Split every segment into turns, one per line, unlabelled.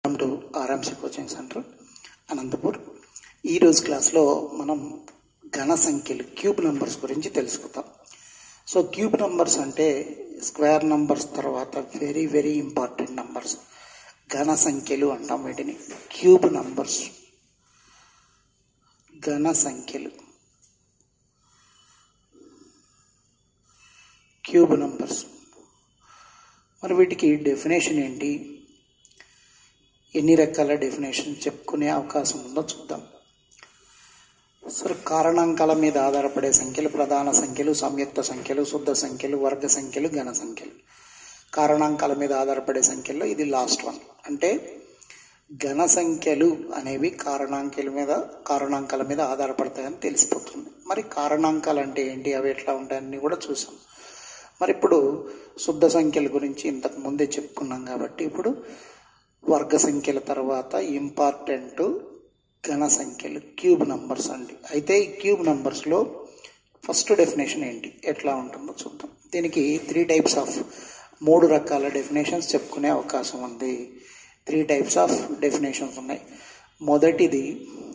welcome to RMC coaching center Anantapur ఈరోజు క్లాస్లో మనం ఘన సంఖ్యలు క్యూబ్ నంబర్స్ గురించి తెలుసుకుందాం సో క్యూబ్ నంబర్స్ అంటే స్క్వేర్ నంబర్స్ తర్వాత వెరీ వెరీ ఇంపార్టెంట్ నంబర్స్ ఘన సంఖ్యలు అంటాం వీటిని క్యూబ్ నంబర్స్ ఘన సంఖ్యలు క్యూబ్ నంబర్స్ మరి వీటికి డెఫినేషన్ ఏంటి ఎన్ని రకాల డెఫినేషన్ చెప్పుకునే అవకాశం ఉందో చూద్దాం సరే కారణాంకాల మీద ఆధారపడే సంఖ్యలు ప్రధాన సంఖ్యలు సంయుక్త సంఖ్యలు శుద్ధ సంఖ్యలు వర్గ సంఖ్యలు ఘన సంఖ్యలు కారణాంకాల మీద ఆధారపడే సంఖ్యల్లో ఇది లాస్ట్ వన్ అంటే ఘన సంఖ్యలు అనేవి కారణాంకాల మీద కారణాంకాల మీద ఆధారపడతాయని తెలిసిపోతుంది మరి కారణాంకాలు అంటే ఏంటి అవి ఎట్లా ఉంటాయని కూడా చూసాం మరి ఇప్పుడు శుద్ధ సంఖ్యల గురించి ఇంతకు ముందే చెప్పుకున్నాం కాబట్టి ఇప్పుడు వర్గ సంఖ్యల తర్వాత ఇంపార్టెంట్ ఘన సంఖ్యలు క్యూబ్ నంబర్స్ అండి అయితే ఈ క్యూబ్ నంబర్స్లో ఫస్ట్ డెఫినేషన్ ఏంటి ఎట్లా ఉంటుందో చూద్దాం దీనికి త్రీ టైప్స్ ఆఫ్ మూడు రకాల డెఫినేషన్స్ చెప్పుకునే అవకాశం ఉంది త్రీ టైప్స్ ఆఫ్ డెఫినేషన్స్ ఉన్నాయి మొదటిది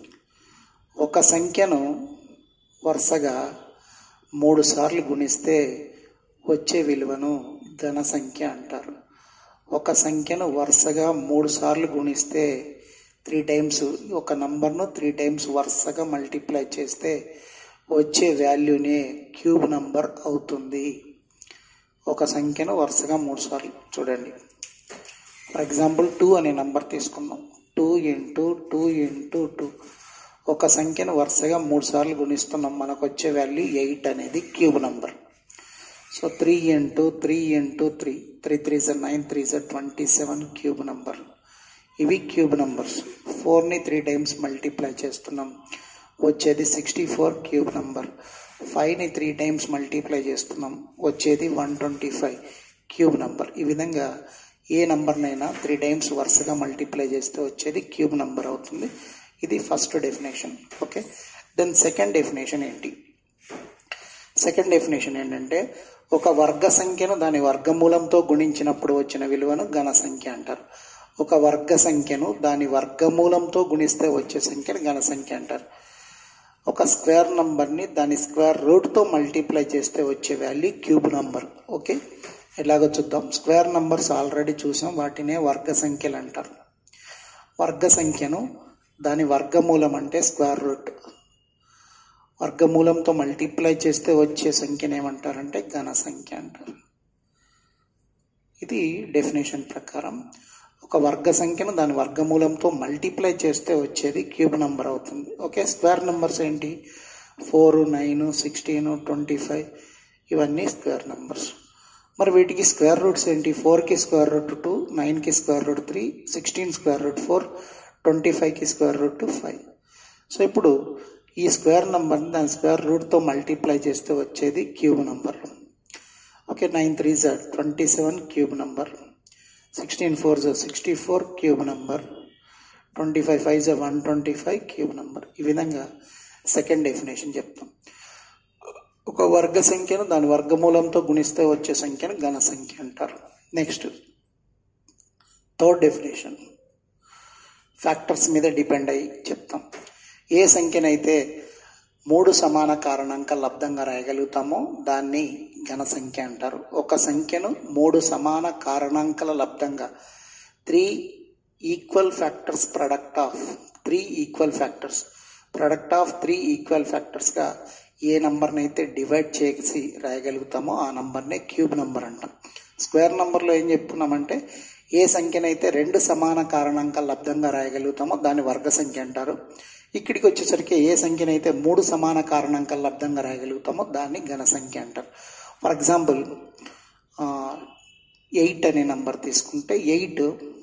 ఒక సంఖ్యను వరుసగా మూడు సార్లు గుణిస్తే వచ్చే విలువను ఘన సంఖ్య అంటారు ఒక సంఖ్యను వరుసగా మూడు సార్లు గుణిస్తే త్రీ టైమ్స్ ఒక నంబర్ను త్రీ టైమ్స్ వరుసగా మల్టిప్లై చేస్తే వచ్చే వాల్యూనే క్యూబ్ నంబర్ అవుతుంది ఒక సంఖ్యను వరుసగా మూడు సార్లు చూడండి ఫర్ ఎగ్జాంపుల్ టూ అనే నంబర్ తీసుకుందాం two into two into two ఒక సంఖ్యను వరుసగా మూడు సార్లు గుణిస్తున్నాం మనకు వచ్చే వాల్యూ ఎయిట్ అనేది cube number so three into three into three three three జర్ నైన్ త్రీ జర్ ట్వంటీ సెవెన్ క్యూబ్ నంబర్ ఇవి క్యూబ్ నంబర్స్ ఫోర్ని త్రీ టైమ్స్ మల్టిప్లై చేస్తున్నాం వచ్చేది సిక్స్టీ ఫోర్ క్యూబ్ నంబర్ ఫైవ్ని త్రీ టైమ్స్ మల్టిప్లై చేస్తున్నాం వచ్చేది one twenty five cube number ఈ విధంగా ఏ నంబర్నైనా త్రీ టైమ్స్ వరుసగా మల్టిప్లై చేస్తే వచ్చేది క్యూబ్ నంబర్ అవుతుంది ఇది first definition okay then second definition ఏంటి సెకండ్ డెఫినేషన్ ఏంటంటే ఒక వర్గ సంఖ్యను దాని వర్గమూలంతో గుణించినప్పుడు వచ్చిన విలువను ఘన సంఖ్య అంటారు ఒక వర్గ సంఖ్యను దాని వర్గమూలంతో గుణిస్తే వచ్చే సంఖ్యను ఘన సంఖ్య అంటారు ఒక స్క్వేర్ నంబర్ని దాని స్క్వేర్ రూట్తో మల్టిప్లై చేస్తే వచ్చే వాల్యూ క్యూబ్ నంబర్ ఓకే ఎలాగో చూద్దాం స్క్వేర్ నంబర్స్ ఆల్రెడీ చూసాం వాటినే వర్గ సంఖ్యలు అంటారు వర్గ సంఖ్యను దాని వర్గమూలం అంటే స్క్వేర్ రూట్ వర్గమూలంతో మల్టిప్లై చేస్తే వచ్చే సంఖ్యను ఏమంటారంటే ఘన సంఖ్య అంటారు ఇది డెఫినేషన్ ప్రకారం ఒక వర్గ సంఖ్యను దాని వర్గమూలంతో మల్టిప్లై చేస్తే వచ్చేది క్యూబ్ నంబర్ అవుతుంది ఓకే స్క్వేర్ నంబర్స్ ఏంటి four nine sixteen twenty five ఇవన్నీ స్క్వేర్ నంబర్స్ మరి వీటికి స్క్వేర్ రూట్స్ ఏంటి ఫోర్కి స్క్వేర్ రూట్ టూ నైన్కి square root three sixteen square root four twenty ఫైవ్కి స్క్వేర్ రూట్ ఫైవ్ సో ఇప్పుడు ఈ స్క్వేర్ నంబర్ని దాని స్క్వేర్ రూట్తో మల్టిప్లై చేస్తే వచ్చేది cube number okay nine three జర్ twenty seven cube number sixteen four జర్ sixty four cube number twenty five five జర్ one twenty five cube number ఈ విధంగా సెకండ్ డెఫినేషన్ చెప్తాం ఒక వర్గ సంఖ్యను దాని వర్గమూలంతో గుణిస్తే వచ్చే సంఖ్యను ఘన సంఖ్య అంటారు నెక్స్ట్ థర్డ్ డెఫినేషన్ ఫ్యాక్టర్స్ మీద డిపెండ్ అయ్యి చెప్తాం ఏ సంఖ్యనైతే మూడు సమాన కారణాంక లబ్ధంగా రాయగలుగుతామో దాన్ని ఘన సంఖ్య అంటారు ఒక సంఖ్యను మూడు సమాన కారణాంకాల లబ్ధంగా three equal factors product of three equal factors product of three equal ఫ్యాక్టర్స్గా ఏ నంబర్ని అయితే డివైడ్ చేసి రాయగలుగుతామో ఆ నంబర్నే క్యూబ్ నంబర్ అంటాం స్క్వేర్ నంబర్లో ఏం చెప్పుకున్నామంటే ఏ సంఖ్యనైతే రెండు సమాన కారణాంకాల లబ్ధంగా రాయగలుగుతామో దాన్ని వర్గ సంఖ్య అంటారు ఇక్కడికి వచ్చేసరికి ఏ సంఖ్యనైతే మూడు సమాన కారణాంకాల లబ్ధంగా రాయగలుగుతామో దాన్ని ఘన సంఖ్య అంటారు ఫర్ ఎగ్జాంపుల్ ఎయిట్ అనే నంబర్ తీసుకుంటే ఎయిట్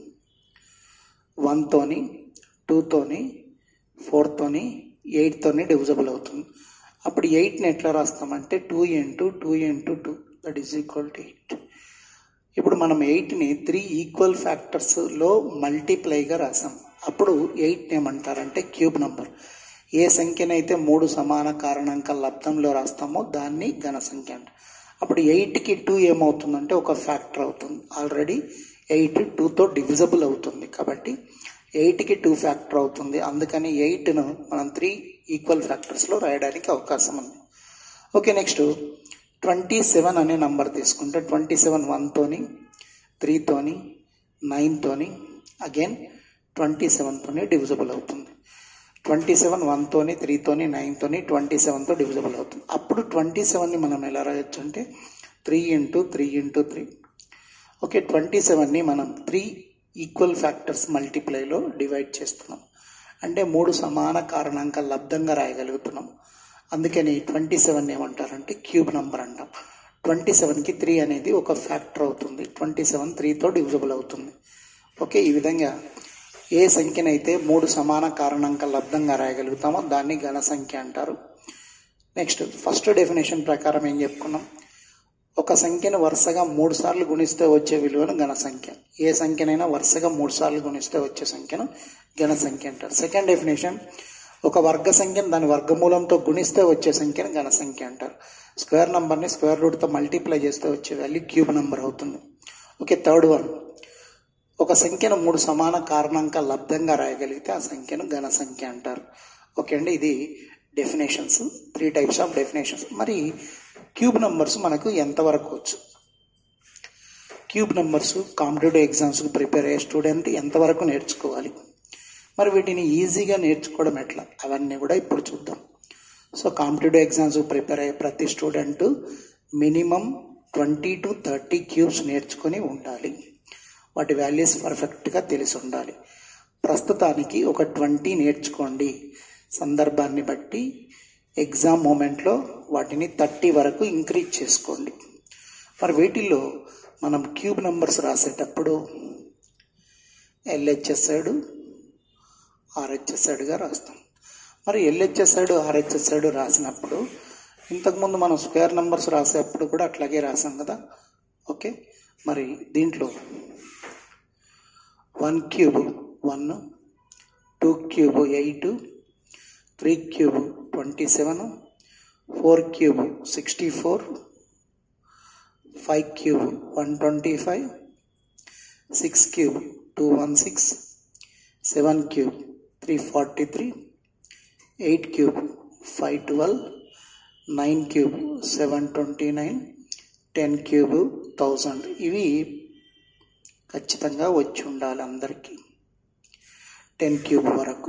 వన్తోని టూతోని ఫోర్తోని ఎయిట్తోని డివిజబుల్ అవుతుంది అప్పుడు ఎయిట్ని ఎట్లా రాస్తామంటే two into two into two that is equal to eight ఇప్పుడు మనం ఎయిట్ని త్రీ ఈక్వల్ ఫ్యాక్టర్స్లో మల్టిప్లైగా రాసాం అప్పుడు ఎయిట్ ఏమంటారంటే క్యూబ్ నంబర్ ఏ సంఖ్యనైతే మూడు సమాన కారణాంకాల లబ్ధంలో రాస్తామో దాన్ని ఘన సంఖ్య అంట అప్పుడు ఎయిట్కి టూ ఏమవుతుందంటే ఒక ఫ్యాక్టర్ అవుతుంది ఆల్రెడీ ఎయిట్ టూతో డివిజబుల్ అవుతుంది కాబట్టి ఎయిట్కి టూ ఫ్యాక్టర్ అవుతుంది అందుకని ఎయిట్ను మనం త్రీ ఈక్వల్ ఫ్యాక్టర్స్లో రాయడానికి అవకాశం ఉంది ఓకే నెక్స్ట్ ట్వంటీ సెవెన్ అనే నంబర్ తీసుకుంటే ట్వంటీ సెవెన్ వన్తోని త్రీతోని నైన్తోని అగైన్ ట్వంటీ సెవెన్తోని డివిజబుల్ అవుతుంది ట్వంటీ సెవెన్ వన్తోని త్రీతోని నైన్తోని ట్వంటీ సెవెన్తో డివిజబుల్ అవుతుంది అప్పుడు ట్వంటీ సెవెన్ని మనం ఎలా రాయొచ్చు అంటే three into three into three okay twenty సెవెన్ని మనం త్రీ ఈక్వల్ ఫ్యాక్టర్స్ మల్టిప్లైలో డివైడ్ చేస్తున్నాం అంటే మూడు సమాన కారణాంక లబ్ధంగా రాయగలుగుతున్నాం అందుకని ట్వంటీ సెవెన్ ఏమంటారంటే క్యూబ్ నంబర్ అంటాం ట్వంటీ సెవెన్కి త్రీ అనేది ఒక ఫ్యాక్టర్ అవుతుంది ట్వంటీ సెవెన్ త్రీతో డివిజబుల్ అవుతుంది ఓకే ఈ విధంగా ఏ సంఖ్యనైతే మూడు సమాన కారణాంక లబ్ధంగా రాయగలుగుతామో దాన్ని ఘన సంఖ్య అంటారు నెక్స్ట్ ఫస్ట్ డెఫినేషన్ ప్రకారం ఏం చెప్పుకున్నాం ఒక సంఖ్యను వరుసగా మూడు సార్లు గుణిస్తే వచ్చే విలువను ఘన సంఖ్య ఏ సంఖ్యనైనా వరుసగా మూడు సార్లు గుణిస్తే వచ్చే సంఖ్యను ఘన సంఖ్య అంటారు సెకండ్ డెఫినేషన్ ఒక వర్గ సంఖ్యను దాని వర్గమూలంతో గుణిస్తే వచ్చే సంఖ్యను ఘన సంఖ్య అంటారు స్క్వేర్ నంబర్ని స్క్వేర్ రూట్తో మల్టిప్లై చేస్తే వచ్చే వాల్యూ క్యూబ్ నంబర్ అవుతుంది ఓకే థర్డ్ వన్ ఒక సంఖ్యను మూడు సమాన కారణాంక లబ్ధంగా రాయగలిగితే ఆ సంఖ్యను ఘన సంఖ్య అంటారు ఓకే అండి ఇది definitions three types of definitions మరి క్యూబ్ నంబర్స్ మనకు ఎంతవరకు వచ్చు క్యూబ్ నంబర్స్ కాంపిటేటివ్ ఎగ్జామ్స్కి ప్రిపేర్ అయ్యే స్టూడెంట్ ఎంతవరకు నేర్చుకోవాలి మరి వీటిని ఈజీగా నేర్చుకోవడం ఎట్లా అవన్నీ కూడా ఇప్పుడు చూద్దాం సో కాంపిటేటివ్ ఎగ్జామ్స్ ప్రిపేర్ అయ్యే ప్రతి student minimum twenty to thirty cubes నేర్చుకొని ఉండాలి వాటి వాల్యూస్ పర్ఫెక్ట్గా తెలిసి ఉండాలి ప్రస్తుతానికి ఒక ట్వంటీ నేర్చుకోండి సందర్భాన్ని బట్టి ఎగ్జామ్ మూమెంట్లో వాటిని థర్టీ వరకు ఇంక్రీజ్ చేసుకోండి మరి వీటిల్లో మనం క్యూబ్ నంబర్స్ రాసేటప్పుడు ఎల్హెచ్ఎస్ సైడ్ ఆర్హెచ్ఎస్ సైడ్గా రాస్తాం మరి ఎల్హెచ్ఎస్ సైడ్ ఆర్హెచ్ఎస్ సైడ్ రాసినప్పుడు ఇంతకుముందు మనం స్క్వేర్ నంబర్స్ రాసేటప్పుడు కూడా అట్లాగే రాసాం కదా ఓకే మరి దీంట్లో one cube one two cube eight three cube twenty seven four cube sixty four five cube one twenty five six cube two one six seven cube three forty three eight cube five twelve nine cube seven twenty nine ten cube thousand ఇవి ఖచ్చితంగా వచ్చి ఉండాలి అందరికీ ten cube వరకు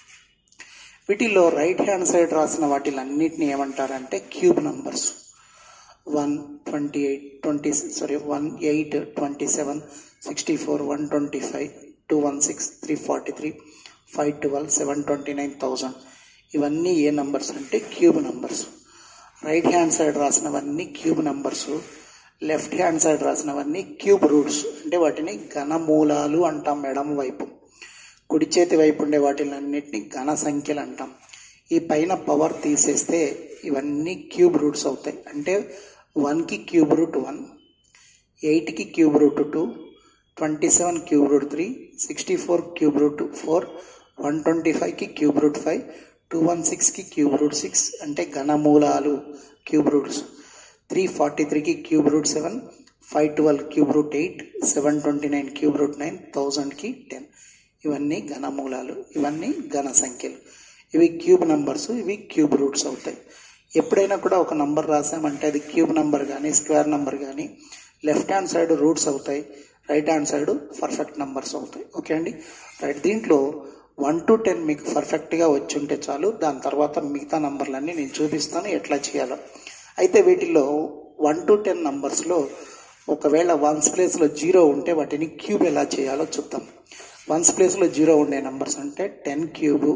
వీటిలో right hand side రాసిన వాటిలన్నిటిని ఏమంటారంటే cube numbers one twenty eight twenty sorry one eight twenty seven sixty four one twenty five two one six three forty three five twelve seven twenty nine thousand ఇవన్నీ ఏ numbers అంటే cube numbers right hand side రాసినవన్నీ cube numbers left hand side రాసినవన్నీ cube roots అంటే వాటిని ఘనమూలాలు అంటాం ఎడమ వైపు కుడి చేతి వైపు ఉండే వాటిలన్నిటిని ఘన సంఖ్యలు అంటాం ఈ పైన పవర్ తీసేస్తే ఇవన్నీ క్యూబ్ రూట్స్ అవుతాయి అంటే వన్కి క్యూబ్ రూట్ వన్ ఎయిట్కి cube root two twenty seven cube root three sixty four cube root four one twenty ఫైవ్కి cube root five two one సిక్స్కి క్యూబ్ రూట్ సిక్స్ అంటే ఘనమూలాలు క్యూబ్ రూట్స్ త్రీ ఫార్టీ త్రీకి cube root seven five twelve cube root eight seven twenty nine cube root nine థౌజండ్కి ten ఇవన్నీ ఘనమూలాలు ఇవన్నీ ఘన సంఖ్యలు ఇవి క్యూబ్ నంబర్స్ ఇవి క్యూబ్ రూట్స్ అవుతాయి ఎప్పుడైనా కూడా ఒక నంబర్ రాసామంటే అది క్యూబ్ నంబర్ కానీ స్క్వేర్ నంబర్ కానీ లెఫ్ట్ హ్యాండ్ సైడ్ రూట్స్ అవుతాయి right hand side perfect numbers అవుతాయి ఓకే అండి రైట్ దీంట్లో వన్ టు టెన్ మీకు పర్ఫెక్ట్గా వచ్చి ఉంటే చాలు దాని తర్వాత మిగతా నంబర్లన్నీ నేను చూపిస్తాను ఎట్లా చేయాలో అయితే వీటిల్లో వన్ టు టెన్ నంబర్స్లో ఒకవేళ వన్స్ ప్లేస్లో జీరో ఉంటే వాటిని క్యూబ్ ఎలా చేయాలో చూద్దాం వన్స్ ప్లేస్లో జీరో ఉండే నంబర్స్ అంటే ten cube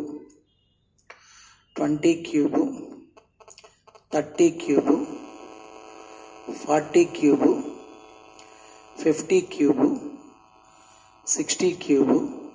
twenty cube thirty cube forty cube fifty cube sixty cube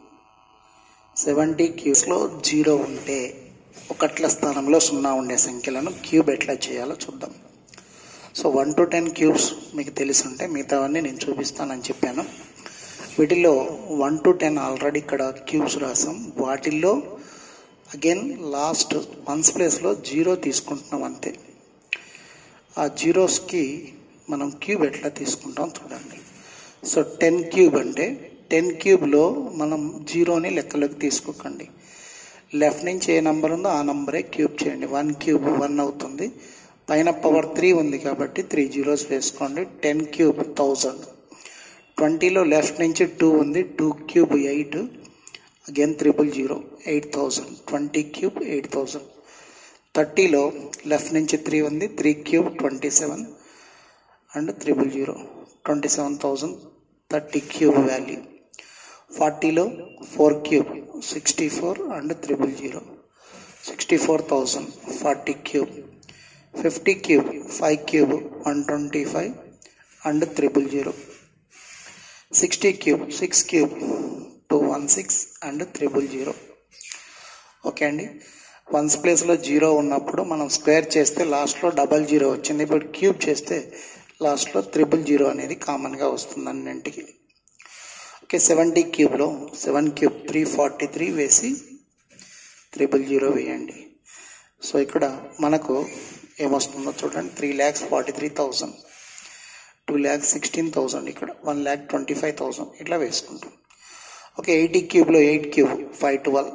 seventy క్యూబ్స్లో జీరో ఉంటే ఒకట్ల స్థానంలో సున్నా ఉండే సంఖ్యలను క్యూబ్ ఎట్లా చేయాలో చూద్దాం so one to ten cubes మీకు తెలిసి ఉంటే మిగతావన్నీ నేను చూపిస్తానని చెప్పాను వీటిల్లో వన్ టు టెన్ ఆల్రెడీ ఇక్కడ క్యూబ్స్ రాసాం వాటిల్లో అగైన్ లాస్ట్ వన్స్ ప్లేస్లో జీరో తీసుకుంటున్నాం అంతే ఆ జీరోస్కి మనం క్యూబ్ ఎట్లా తీసుకుంటాం చూడండి సో టెన్ క్యూబ్ అంటే టెన్ క్యూబ్లో మనం జీరోని లెక్కలోకి తీసుకోకండి లెఫ్ట్ నుంచి ఏ నంబర్ ఉందో ఆ నంబరే క్యూబ్ చేయండి వన్ క్యూబ్ వన్ అవుతుంది పైన పవర్ త్రీ ఉంది కాబట్టి త్రీ జీరోస్ వేసుకోండి టెన్ క్యూబ్ థౌజండ్ ట్వంటీలో లెఫ్ట్ నుంచి టూ ఉంది two cube eight again triple zero eight thousand twenty cube eight thousand థర్టీలో లెఫ్ట్ నుంచి త్రీ ఉంది three cube twenty seven and triple zero twenty seven thousand thirty cube value ఫార్టీలో four cube sixty four and triple zero sixty four thousand forty cube fifty cube five cube one twenty five and triple zero sixty cube six cube two one six and triple zero okay అండి ones ప్లేస్లో zero ఉన్నప్పుడు మనం square చేస్తే లాస్ట్లో double zero వచ్చింది ఇప్పుడు cube చేస్తే లాస్ట్లో త్రిబుల్ జీరో అనేది కామన్గా వస్తుంది అన్నింటికి ఓకే సెవెంటీ క్యూబ్లో seven cube three forty three వేసి త్రిబుల్ జీరో వేయండి సో ఇక్కడ మనకు ఏమొస్తుందో చూడండి three lakhs forty three thousand two lakhs sixteen thousand ఇక్కడ one lakh twenty five thousand ఇట్లా వేసుకుంటాం ఓకే ఎయిటీ క్యూబ్లో eight cube five twelve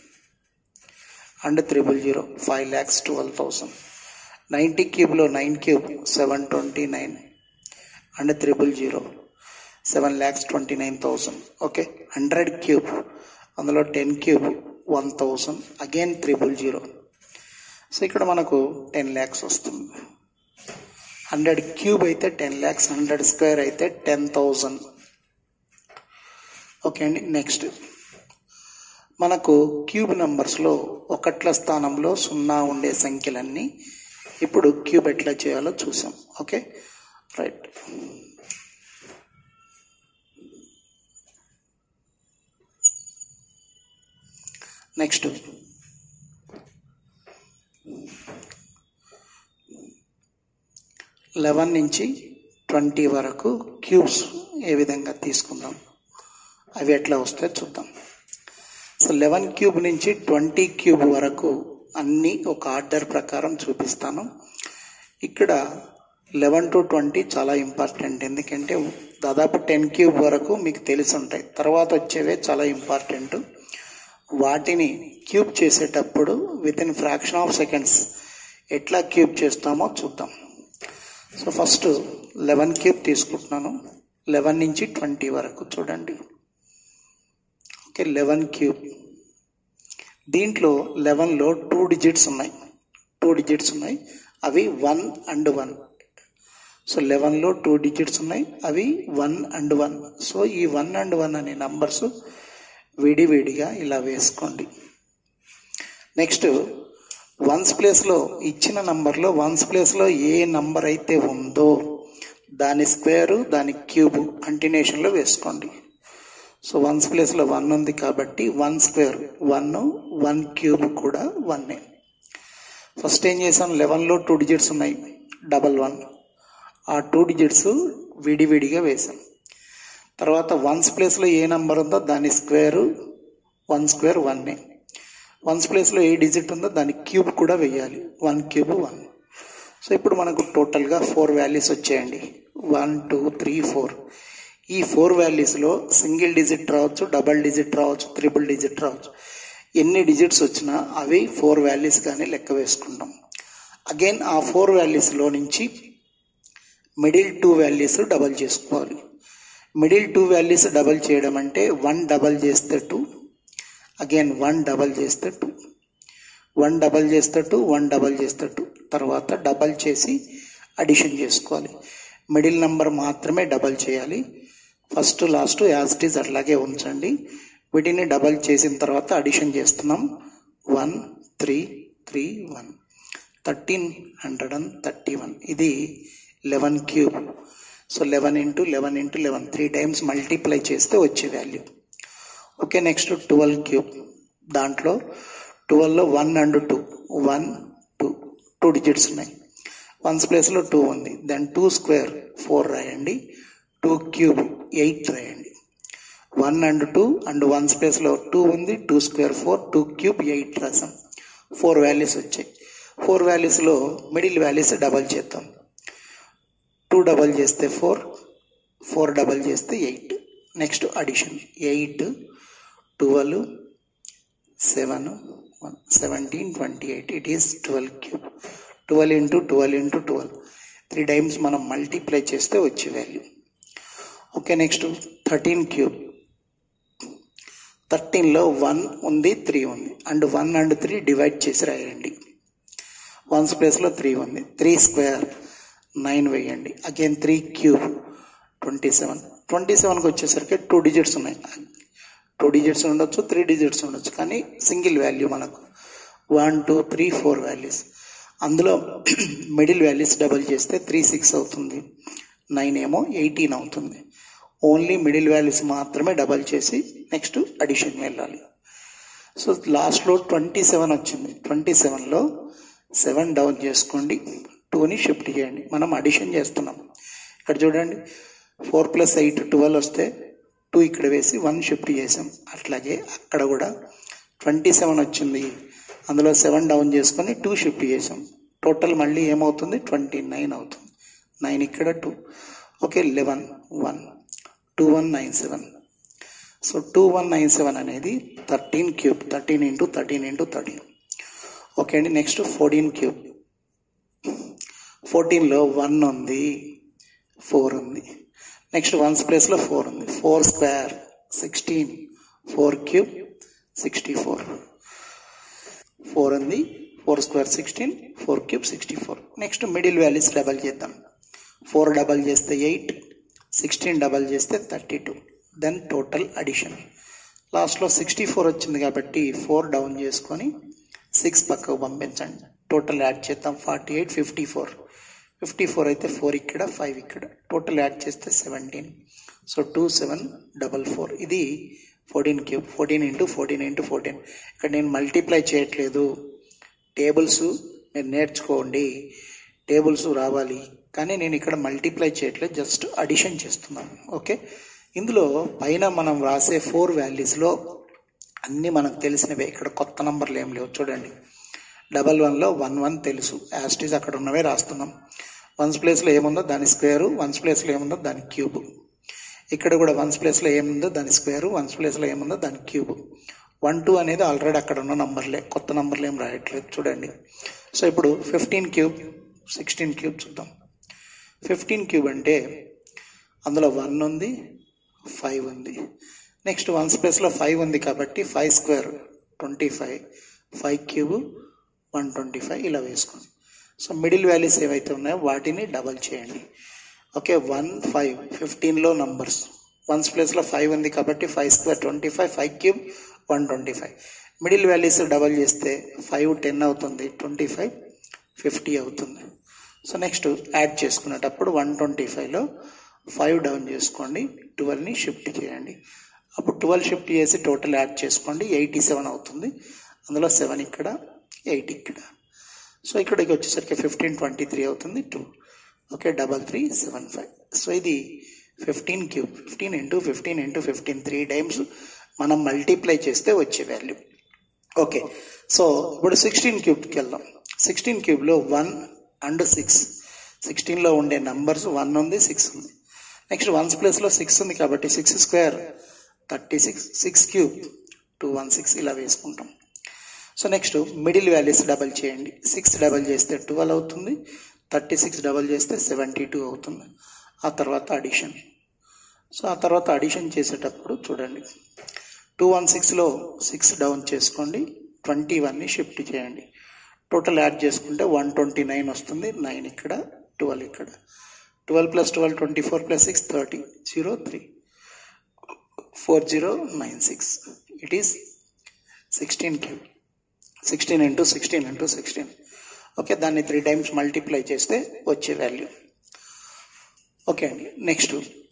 and triple zero five lakhs twelve thousand ninety క్యూబ్లో nine cube seven twenty nine and triple zero seven lakhs twenty nine thousand okay hundred cube అందులో ten cube one thousand again triple zero so ఇక్కడ మనకు ten lakhs వస్తుంది hundred cube అయితే ten lakhs hundred square అయితే ten thousand okay అండి next మనకు cube నంబర్స్లో ఒకట్ల స్థానంలో సున్నా ఉండే సంఖ్యలన్నీ ఇప్పుడు క్యూబ్ ఎట్లా చేయాలో చూసాం ఓకే రైట్ నెక్స్ట్ లెవెన్ నుంచి ట్వంటీ వరకు క్యూబ్స్ ఏ విధంగా తీసుకుందాం అవి ఎట్లా వస్తాయో చూద్దాం సో లెవెన్ క్యూబ్ నుంచి ట్వంటీ క్యూబ్ వరకు అన్నీ ఒక ఆర్డర్ ప్రకారం చూపిస్తాను ఇక్కడ లెవెన్ టు ట్వంటీ చాలా ఇంపార్టెంట్ ఎందుకంటే దాదాపు టెన్ క్యూబ్ వరకు మీకు తెలిసి ఉంటాయి తర్వాత వచ్చేవే చాలా ఇంపార్టెంట్ వాటిని క్యూబ్ చేసేటప్పుడు with in fraction of seconds ఎట్లా క్యూబ్ చేస్తామో చూద్దాం సో ఫస్ట్ లెవెన్ క్యూబ్ తీసుకుంటున్నాను లెవెన్ నుంచి ట్వంటీ వరకు చూడండి ఓకే లెవెన్ క్యూబ్ దీంట్లో లెవెన్లో టూ డిజిట్స్ ఉన్నాయి టూ డిజిట్స్ ఉన్నాయి అవి వన్ అండ్ వన్ సో లెవెన్లో టూ డిజిట్స్ ఉన్నాయి అవి వన్ అండ్ వన్ సో ఈ వన్ అండ్ వన్ అనే నంబర్స్ విడివిడిగా ఇలా వేసుకోండి నెక్స్ట్ వన్స్ ప్లేస్లో ఇచ్చిన నంబర్లో వన్స్ ప్లేస్లో ఏ నంబర్ అయితే ఉందో దాని స్క్వేరు దాని క్యూబ్ కంటిన్యూషన్లో వేసుకోండి సో వన్స్ ప్లేస్లో వన్ ఉంది కాబట్టి one square one one cube కూడా వన్నే ఫస్ట్ ఏం చేసాం లెవెన్లో టూ డిజిట్స్ ఉన్నాయి డబల్ వన్ ఆ టూ డిజిట్స్ విడివిడిగా వేసాం తర్వాత వన్స్ ప్లేస్లో ఏ నంబర్ ఉందో దాని స్క్వేరు వన్ స్క్వేర్ వన్నే వన్స్ ప్లేస్లో ఏ డిజిట్ ఉందో దాని క్యూబ్ కూడా వేయాలి వన్ క్యూబ్ వన్ సో ఇప్పుడు మనకు టోటల్గా ఫోర్ వాల్యూస్ వచ్చాయండి వన్ టూ త్రీ ఫోర్ ఈ ఫోర్ వాల్యూస్లో సింగిల్ డిజిట్ రావచ్చు డబల్ డిజిట్ రావచ్చు త్రిబుల్ డిజిట్ రావచ్చు ఎన్ని డిజిట్స్ వచ్చినా అవి ఫోర్ వాల్యూస్ కానీ లెక్క వేసుకుంటాం అగైన్ ఆ ఫోర్ వాల్యూస్లో నుంచి మిడిల్ టూ వాల్యూస్ డబల్ చేసుకోవాలి మిడిల్ టూ వాల్యూస్ డబల్ చేయడం అంటే వన్ డబల్ చేస్తే టూ అగైన్ వన్ డబల్ చేస్తే టూ వన్ డబల్ చేస్తే టూ వన్ డబల్ చేస్తే టూ తర్వాత డబల్ చేసి అడిషన్ చేసుకోవాలి మిడిల్ నంబర్ మాత్రమే డబల్ చేయాలి first last as it is అట్లాగే ఉంచండి వీటిని డబల్ చేసిన తర్వాత అడిషన్ చేస్తున్నాం one three three one thirteen hundred and thirty one ఇది eleven cube so eleven into eleven into eleven three times multiply చేస్తే వచ్చే value okay next twelve cube దాంట్లో ట్వెల్వ్లో one and two one two two digits ఉన్నాయి ones ప్లేస్లో two ఉంది then two square four రాయండి two cube eight రాయండి one and two and ones ప్లేస్లో టూ ఉంది two square four two cube eight రాసాం ఫోర్ వాల్యూస్ వచ్చాయి ఫోర్ వాల్యూస్లో మిడిల్ వాల్యూస్ డబల్ చేద్దాం టూ డబల్ చేస్తే ఫోర్ ఫోర్ డబల్ చేస్తే eight next addition eight twelve seven seventeen twenty eight it is twelve cube twelve into twelve into twelve three times మనం multiply చేస్తే వచ్చే value okay next thirteen cube థర్టీన్లో one ఉంది three ఉంది and one and three divide చేసి రాయండి ones ప్లేస్లో three ఉంది త్రీ స్క్వేర్ నైన్ వేయండి again three cube twenty seven twenty సెవెన్కి వచ్చేసరికి టూ డిజిట్స్ ఉన్నాయి టూ డిజిట్స్ ఉండొచ్చు త్రీ డిజిట్స్ ఉండొచ్చు కానీ సింగిల్ వాల్యూ మనకు one two three four values అందులో మిడిల్ వాల్యూస్ డబల్ చేస్తే త్రీ సిక్స్ అవుతుంది నైన్ ఏమో ఎయిటీన్ అవుతుంది ఓన్లీ మిడిల్ వాల్యూస్ మాత్రమే డబల్ చేసి నెక్స్ట్ అడిషన్ వెళ్ళాలి సో లాస్ట్లో ట్వంటీ సెవెన్ వచ్చింది ట్వంటీ సెవెన్లో సెవెన్ డౌన్ చేసుకోండి టూని షిఫ్ట్ చేయండి మనం అడిషన్ చేస్తున్నాం ఇక్కడ చూడండి ఫోర్ ప్లస్ ఎయిట్ ట్వెల్వ్ వస్తే టూ ఇక్కడ వేసి వన్ షిఫ్ట్ చేసాం అట్లాగే అక్కడ కూడా ట్వంటీ సెవెన్ వచ్చింది అందులో సెవెన్ డౌన్ చేసుకొని టూ షిఫ్ట్ చేసాం టోటల్ మళ్ళీ ఏమవుతుంది ట్వంటీ నైన్ అవుతుంది నైన్ ఇక్కడ two okay eleven one two one nine seven so two one nine seven అనేది thirteen cube thirteen into thirteen into thirteen okay అండి నెక్స్ట్ ఫోర్టీన్ క్యూబ్ ఫోర్టీన్లో one ఉంది four ఉంది నెక్స్ట్ వన్స్ ప్లేస్లో four ఉంది four square sixteen four cube sixty four four ఉంది four square sixteen four cube sixty four next middle values double చేద్దాం four double చేస్తే eight sixteen double చేస్తే thirty two then total addition లాస్ట్లో sixty four వచ్చింది కాబట్టి four down చేసుకొని six పక్కకు పంపించండి టోటల్ యాడ్ చేద్దాం forty eight fifty four fifty four అయితే ఫోర్ ఇక్కడ ఫైవ్ ఇక్కడ టోటల్ యాడ్ చేస్తే seventeen so two seven double four ఇది fourteen cube fourteen into fourteen into fourteen ఇక్కడ నేను మల్టిప్లై చేయట్లేదు టేబుల్స్ మీరు నేర్చుకోండి టేబుల్స్ రావాలి కానీ నేను ఇక్కడ మల్టిప్లై చేయట్లేదు జస్ట్ అడిషన్ చేస్తున్నాను ఓకే ఇందులో పైన మనం రాసే ఫోర్ వాల్యూస్లో అన్నీ మనకు తెలిసినవే ఇక్కడ కొత్త నంబర్లు ఏం లేవు చూడండి డబల్ వన్లో వన్ వన్ తెలుసు యాస్టీస్ అక్కడ ఉన్నవే రాస్తున్నాం వన్స్ ప్లేస్లో ఏముందో దాని స్క్వేరు వన్స్ ప్లేస్లో ఏముందో దాని క్యూబ్ ఇక్కడ కూడా వన్స్ ప్లేస్లో ఏముందో దాని స్క్వేరు వన్స్ ప్లేస్లో ఏముందో దాని క్యూబ్ వన్ టూ అనేది ఆల్రెడీ అక్కడ ఉన్న నంబర్లే కొత్త నంబర్లు ఏం రాయట్లేదు చూడండి సో ఇప్పుడు ఫిఫ్టీన్ క్యూబ్ సిక్స్టీన్ క్యూబ్ చూద్దాం ఫిఫ్టీన్ క్యూబ్ అంటే అందులో వన్ ఉంది ఫైవ్ ఉంది నెక్స్ట్ వన్స్ ప్లేస్లో ఫైవ్ ఉంది కాబట్టి five square twenty five five cube one twenty five ఇలా వేసుకోండి సో మిడిల్ వాల్యూస్ ఏవైతే ఉన్నాయో వాటిని డబల్ చేయండి ఓకే వన్ ఫైవ్ ఫిఫ్టీన్లో నంబర్స్ వన్స్ ప్లేస్లో ఫైవ్ ఉంది కాబట్టి five square twenty five five cube one twenty five middle values double చేస్తే ఫైవ్ టెన్ అవుతుంది ట్వంటీ ఫైవ్ ఫిఫ్టీ అవుతుంది సో నెక్స్ట్ యాడ్ చేసుకునేటప్పుడు వన్ ట్వంటీ ఫైవ్లో ఫైవ్ డౌన్ చేసుకోండి ట్వెల్వ్ని షిఫ్ట్ చేయండి అప్పుడు ట్వెల్వ్ షిఫ్ట్ చేసి టోటల్ యాడ్ చేసుకోండి ఎయిటీ సెవెన్ అవుతుంది అందులో సెవెన్ ఇక్కడ ఎయిట్ ఇక్కడ సో ఇక్కడికి వచ్చేసరికి ఫిఫ్టీన్ ట్వంటీ త్రీ అవుతుంది two okay double three seven five so ఇది fifteen cube fifteen into fifteen into fifteen three times మనం మల్టిప్లై చేస్తే వచ్చే వాల్యూ ఓకే సో ఇప్పుడు సిక్స్టీన్ క్యూబ్కి వెళ్దాం సిక్స్టీన్ క్యూబ్లో వన్ అండ్ సిక్స్ సిక్స్టీన్లో ఉండే నంబర్స్ వన్ ఉంది సిక్స్ ఉంది నెక్స్ట్ వన్స్ ప్లేస్లో సిక్స్ ఉంది కాబట్టి six square thirty six six cube two one six ఇలా వేసుకుంటాం so next middle values double చేయండి సిక్స్ డబల్ చేస్తే ట్వెల్వ్ అవుతుంది థర్టీ సిక్స్ డబల్ చేస్తే సెవెంటీ టూ అవుతుంది ఆ తర్వాత అడిషన్ సో ఆ తర్వాత అడిషన్ చేసేటప్పుడు చూడండి టూ వన్ సిక్స్లో సిక్స్ డౌన్ చేసుకోండి ట్వంటీ వన్ని షిఫ్ట్ చేయండి టోటల్ యాడ్ చేసుకుంటే వన్ ట్వంటీ నైన్ వస్తుంది నైన్ ఇక్కడ ట్వెల్వ్ ఇక్కడ twelve plus twelve twenty four plus six thirty zero three four zero nine six it is sixteen cube sixteen into sixteen into sixteen okay దాన్ని three times multiply చేస్తే వచ్చే value okay అండి next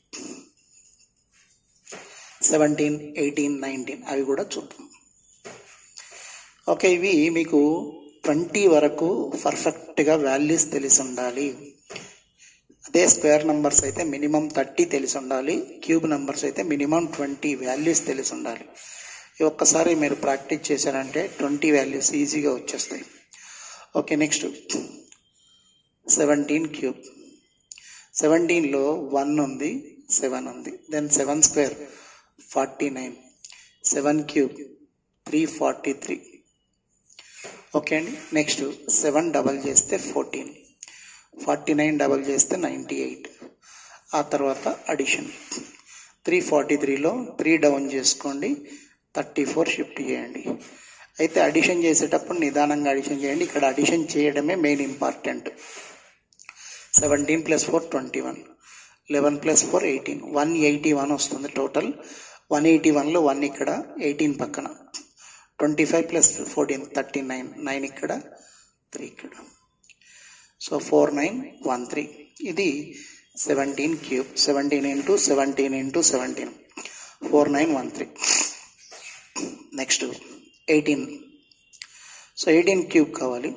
seventeen eighteen nineteen అవి కూడా చూద్దాం okay ఇవి మీకు twenty వరకు పర్ఫెక్ట్గా వాల్యూస్ తెలిసి ఉండాలి అదే స్క్వేర్ నంబర్స్ అయితే మినిమం థర్టీ తెలిసి ఉండాలి క్యూబ్ నంబర్స్ అయితే మినిమం ట్వంటీ వాల్యూస్ తెలిసి ఉండాలి ఈ ఒక్కసారి మీరు ప్రాక్టీస్ చేశారంటే ట్వంటీ వాల్యూస్ ఈజీగా వచ్చేస్తాయి ఓకే నెక్స్ట్ సెవెంటీన్ క్యూబ్ సెవెంటీన్లో వన్ ఉంది సెవెన్ ఉంది then seven square forty nine seven cube three forty three okay అండి నెక్స్ట్ సెవెన్ డబల్ చేస్తే ఫోర్టీన్ ఫార్టీ నైన్ డబల్ చేస్తే నైంటీ ఎయిట్ ఆ తర్వాత అడిషన్ త్రీ ఫార్టీ త్రీలో త్రీ డౌన్ చేసుకోండి థర్టీ ఫోర్ షిఫ్ట్ చేయండి అయితే అడిషన్ చేసేటప్పుడు నిదానంగా అడిషన్ చేయండి ఇక్కడ అడిషన్ చేయడమే main important seventeen plus four twenty one eleven plus four eighteen one eighty one వస్తుంది టోటల్ వన్ ఎయిటీ వన్లో వన్ ఇక్కడ ఎయిటీన్ పక్కన twenty five plus fourteen thirty nine nine ఇక్కడ త్రీ ఇక్కడ so four nine one three ఇది seventeen cube seventeen into seventeen into seventeen four nine one three next eighteen so eighteen cube కావాలి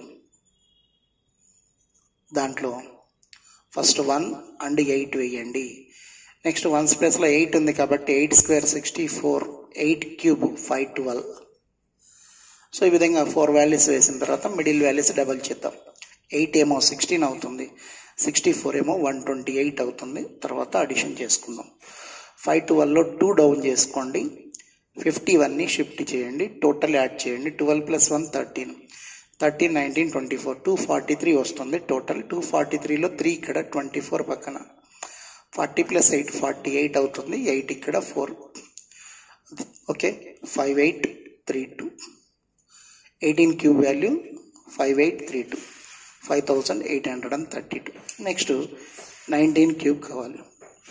దాంట్లో first one and eight వేయండి next ones ప్లేస్లో eight ఉంది కాబట్టి eight square sixty four eight cube five twelve so ఈ విధంగా four values వేసిన తర్వాత మిడిల్ వాల్యూస్ డబల్ చేద్దాం ఎయిట్ ఏమో సిక్స్టీన్ అవుతుంది సిక్స్టీ ఫోర్ ఏమో వన్ ట్వంటీ ఎయిట్ అవుతుంది తర్వాత అడిషన్ చేసుకుందాం ఫైవ్ ట్వెల్వ్లో టూ డౌన్ చేసుకోండి ఫిఫ్టీ వన్ని షిఫ్ట్ చేయండి టోటల్ యాడ్ చేయండి twelve plus one thirteen thirteen nineteen twenty four two forty three వస్తుంది టోటల్ టూ ఫార్టీ త్రీలో త్రీ ఇక్కడ ట్వంటీ ఫోర్ పక్కన forty plus eight forty eight అవుతుంది ఎయిట్ ఇక్కడ four okay five eight three two eighteen cube value five eight three two five thousand eight hundred and thirty two next nineteen cube కావాలి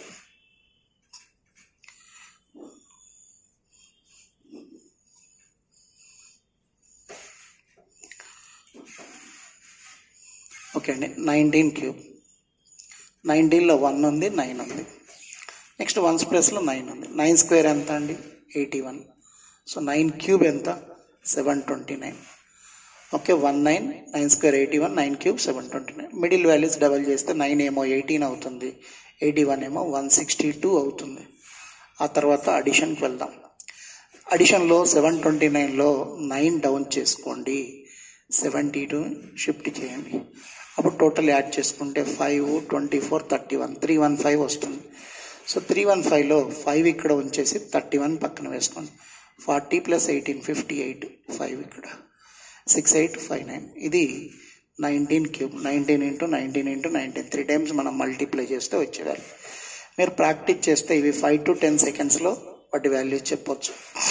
okay అండి nineteen cube నైన్టీన్లో one ఉంది nine ఉంది next ones ప్లస్లో nine ఉంది nine square ఎంత అండి eighty one so nine cube ఎంత seven twenty nine okay one nine nine square eighty one nine cube seven twenty nine middle values double చేస్తే nine ఏమో eighteen అవుతుంది eighty one ఏమో one sixty two అవుతుంది ఆ తర్వాత అడిషన్కి వెళ్దాం అడిషన్లో సెవెన్ ట్వంటీ నైన్లో నైన్ డౌన్ చేసుకోండి సెవెంటీ టూ షిఫ్ట్ చేయండి అప్పుడు టోటల్ యాడ్ చేసుకుంటే five twenty four thirty one three one five వస్తుంది సో త్రీ వన్ ఫైవ్లో ఫైవ్ ఇక్కడ ఉంచేసి థర్టీ వన్ పక్కన వేసుకోండి forty plus eighteen fifty eight five ఇక్కడ సిక్స్ ఎయిట్ ఫైవ్ నైన్ ఇది nineteen cube nineteen into nineteen into nineteen three times మనం multiply చేస్తే వచ్చేవాళ్ళు మీరు ప్రాక్టీస్ చేస్తే ఇవి ఫైవ్ టు టెన్ సెకండ్స్లో వాటి వాల్యూ చెప్పొచ్చు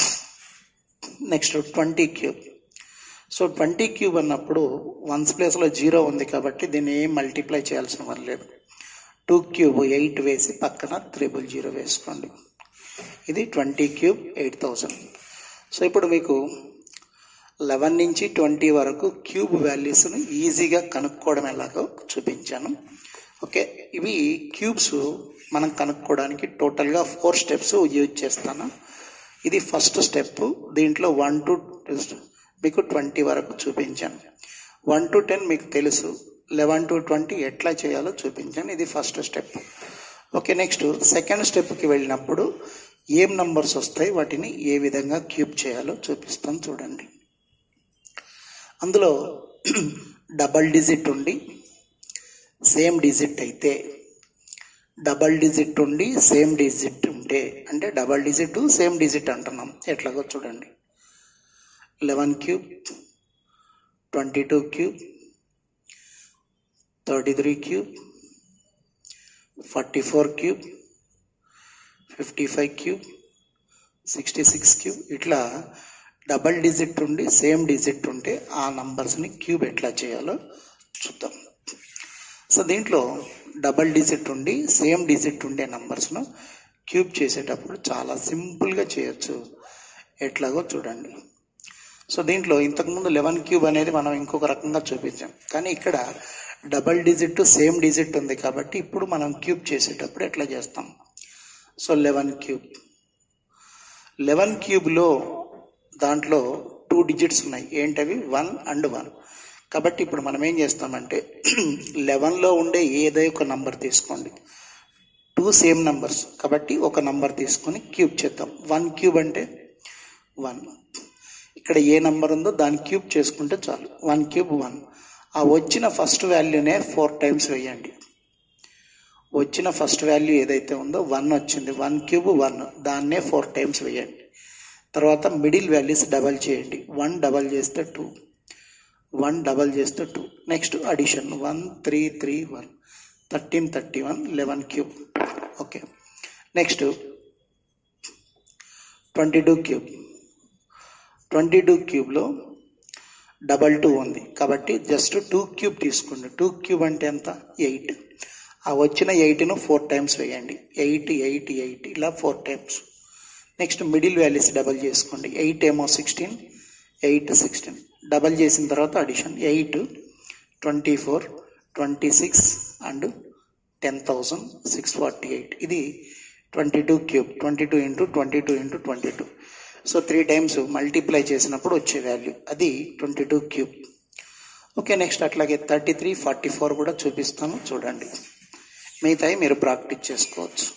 next twenty cube so twenty cube అన్నప్పుడు వన్స్ ప్లేస్లో జీరో ఉంది కాబట్టి దీన్ని ఏం మల్టిప్లై చేయాల్సిన పని లేదు టూ క్యూబ్ ఎయిట్ వేసి పక్కన త్రిబుల్ జీరో వేసుకోండి ఇది twenty cube eight thousand so ఇప్పుడు మీకు లెవెన్ నుంచి ట్వంటీ వరకు క్యూబ్ వాల్యూస్ను ఈజీగా కనుక్కోవడం ఎలాగో చూపించాను ఓకే ఇవి క్యూబ్స్ మనం కనుక్కోవడానికి టోటల్గా ఫోర్ స్టెప్స్ యూజ్ చేస్తాను ఇది ఫస్ట్ స్టెప్ దీంట్లో వన్ టు మీకు ట్వంటీ వరకు చూపించాను వన్ టు టెన్ మీకు తెలుసు లెవెన్ టు ట్వంటీ ఎట్లా చేయాలో చూపించాను ఇది first step okay next second స్టెప్కి వెళ్ళినప్పుడు ఏం నంబర్స్ వస్తాయి వాటిని ఏ విధంగా క్యూబ్ చేయాలో చూపిస్తాను చూడండి అందులో డబల్ డిజిట్ ఉండి సేమ్ డిజిట్ అయితే డబల్ డిజిట్ ఉండి సేమ్ డిజిట్ ఉంటే అంటే డబల్ డిజిట్ సేమ్ డిజిట్ అంటున్నాం ఎట్లాగో చూడండి eleven cube twenty two cube thirty three cube forty four cube fifty five cube sixty six cube ఇట్లా డబల్ డిజిట్ ఉండి సేమ్ డిజిట్ ఉంటే ఆ నంబర్స్ని క్యూబ్ ఎట్లా చేయాలో చూద్దాం సో దీంట్లో డబల్ డిజిట్ ఉండి సేమ్ డిజిట్ ఉండే నంబర్స్ను క్యూబ్ చేసేటప్పుడు చాలా సింపుల్గా చేయొచ్చు ఎట్లాగో చూడండి సో దీంట్లో ఇంతకుముందు లెవెన్ క్యూబ్ అనేది మనం ఇంకొక రకంగా చూపించాం కానీ ఇక్కడ డబల్ డిజిట్ సేమ్ డిజిట్ ఉంది కాబట్టి ఇప్పుడు మనం క్యూబ్ చేసేటప్పుడు ఎట్లా చేస్తాం సో లెవెన్ క్యూబ్ లెవెన్ క్యూబ్లో దాంట్లో టూ డిజిట్స్ ఉన్నాయి ఏంటవి వన్ అండ్ వన్ కాబట్టి ఇప్పుడు మనం ఏం చేస్తామంటే లెవెన్లో ఉండే ఏదో ఒక నంబర్ తీసుకోండి టూ సేమ్ నంబర్స్ కాబట్టి ఒక నంబర్ తీసుకొని క్యూబ్ చేద్దాం వన్ క్యూబ్ అంటే వన్ ఇక్కడ ఏ నంబర్ ఉందో దాన్ని క్యూబ్ చేసుకుంటే చాలు వన్ క్యూబ్ వన్ ఆ వచ్చిన ఫస్ట్ వాల్యూనే ఫోర్ టైమ్స్ వేయండి వచ్చిన ఫస్ట్ వాల్యూ ఏదైతే ఉందో వన్ వచ్చింది వన్ క్యూబ్ వన్ దాన్నే ఫోర్ టైమ్స్ వేయండి తర్వాత మిడిల్ వాల్యూస్ డబల్ చేయండి వన్ డబల్ చేస్తే టూ వన్ డబల్ చేస్తే two next addition one three three one thirteen thirty one eleven cube okay next twenty two cube twenty two క్యూబ్లో double two ఉంది కాబట్టి just two cube తీసుకోండి two cube అంటే ఎంత eight ఆ వచ్చిన ఎయిట్ను ఫోర్ టైమ్స్ వేయండి ఎయిట్ ఎయిట్ ఎయిట్ ఇలా four times next middle values double చేసుకోండి ఎయిట్ ఏమో సిక్స్టీన్ ఎయిట్ సిక్స్టీన్ డబల్ చేసిన తర్వాత addition eight twenty four twenty six and ten thousand six forty eight ఇది twenty two cube twenty two into twenty two into twenty two so three times multiply చేసినప్పుడు వచ్చే value అది twenty two cube okay next అట్లాగే thirty three forty four కూడా చూపిస్తాను చూడండి మిగతాయి మీరు ప్రాక్టీస్ చేసుకోవచ్చు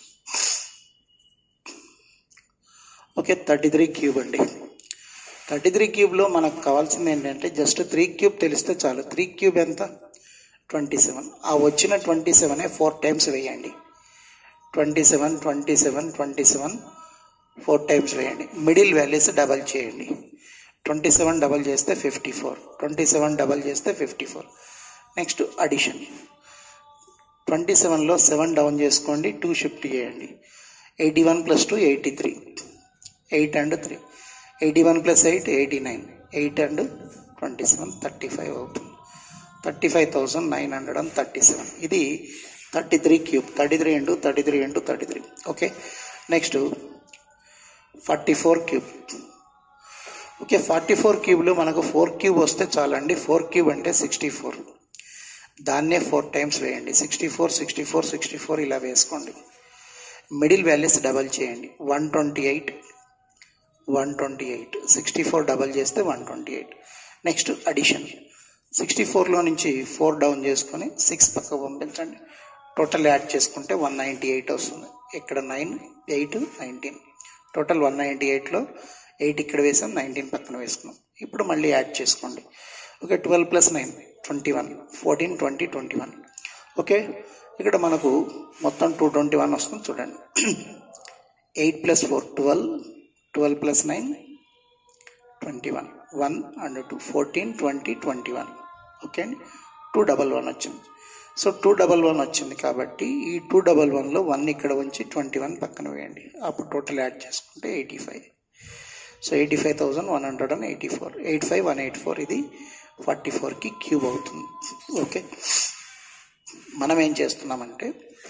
ఓకే థర్టీ త్రీ క్యూబ్ అండి థర్టీ త్రీ క్యూబ్లో మనకు కావాల్సింది ఏంటంటే జస్ట్ త్రీ క్యూబ్ తెలిస్తే చాలు త్రీ క్యూబ్ ఎంత ట్వంటీ సెవెన్ ఆ వచ్చిన ట్వంటీ సెవెనే ఫోర్ టైమ్స్ వేయండి twenty seven twenty seven twenty seven four times వేయండి మిడిల్ వాల్యూస్ డబల్ చేయండి ట్వంటీ సెవెన్ డబల్ చేస్తే fifty four twenty seven double చేస్తే fifty four next addition twenty సెవెన్లో సెవెన్ డౌన్ చేసుకోండి టూ షిఫ్ట్ చేయండి eighty one plus two eighty three eight and three eighty one plus eight eighty nine eight and twenty seven thirty five అవుతుంది thirty five thousand nine hundred and thirty seven ఇది thirty three cube thirty three into thirty three into thirty three okay next forty four cube okay forty four క్యూబ్లో మనకు four cube వస్తే చాలండి four cube అంటే sixty four దాన్నే four times వేయండి sixty four sixty four sixty four ఇలా వేసుకోండి middle values double చేయండి one twenty eight one twenty eight sixty four double చేస్తే one twenty eight next addition sixty ఫోర్లో నుంచి ఫోర్ డౌన్ చేసుకొని సిక్స్ పక్కకు పంపించండి టోటల్ యాడ్ చేసుకుంటే వన్ నైంటీ ఎయిట్ వస్తుంది ఇక్కడ nine eight nineteen total one ninety ఎయిట్లో ఎయిట్ ఇక్కడ వేసాం నైన్టీన్ పక్కన వేసుకున్నాం ఇప్పుడు మళ్ళీ యాడ్ చేసుకోండి okay twelve plus nine twenty one fourteen twenty twenty one okay ఇక్కడ మనకు మొత్తం టూ ట్వంటీ వన్ వస్తుంది చూడండి eight plus four twelve twelve plus nine twenty one one and two fourteen twenty twenty one okay అండి two double one వచ్చింది so two double one వచ్చింది కాబట్టి ఈ టూ డబల్ వన్లో వన్ ఇక్కడ ఉంచి ట్వంటీ వన్ పక్కన వేయండి అప్పుడు టోటల్ యాడ్ చేసుకుంటే eighty five so eighty five thousand one hundred and eighty four eight five one eight four ఇది ఫార్టీ ఫోర్కి క్యూబ్ అవుతుంది ఓకే మనం ఏం చేస్తున్నామంటే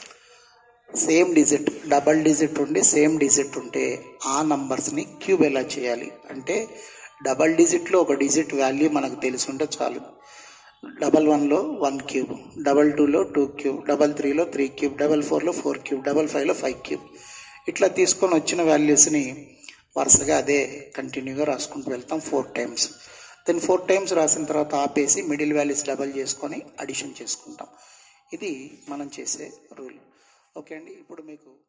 సేమ్ డిజిట్ డబల్ డిజిట్ ఉండి సేమ్ డిజిట్ ఉంటే ఆ నంబర్స్ని క్యూబ్ ఎలా చేయాలి అంటే డబల్ డిజిట్లో ఒక డిజిట్ వాల్యూ మనకు తెలిసి ఉంటే చాలు డబల్ వన్లో వన్ క్యూబ్ డబల్ టూలో టూ క్యూబ్ డబల్ త్రీలో త్రీ క్యూబ్ డబల్ ఫోర్లో ఫోర్ క్యూబ్ డబల్ ఫైవ్లో ఫైవ్ క్యూబ్ ఇట్లా తీసుకొని వచ్చిన వాల్యూస్ని వరుసగా అదే కంటిన్యూగా రాసుకుంటూ వెళ్తాం four times then four times రాసిన తర్వాత ఆపేసి మిడిల్ వాల్యూస్ డబల్ చేసుకొని అడిషన్ చేసుకుంటాం ఇది మనం చేసే రూల్ ఓకే అండి ఇప్పుడు మీకు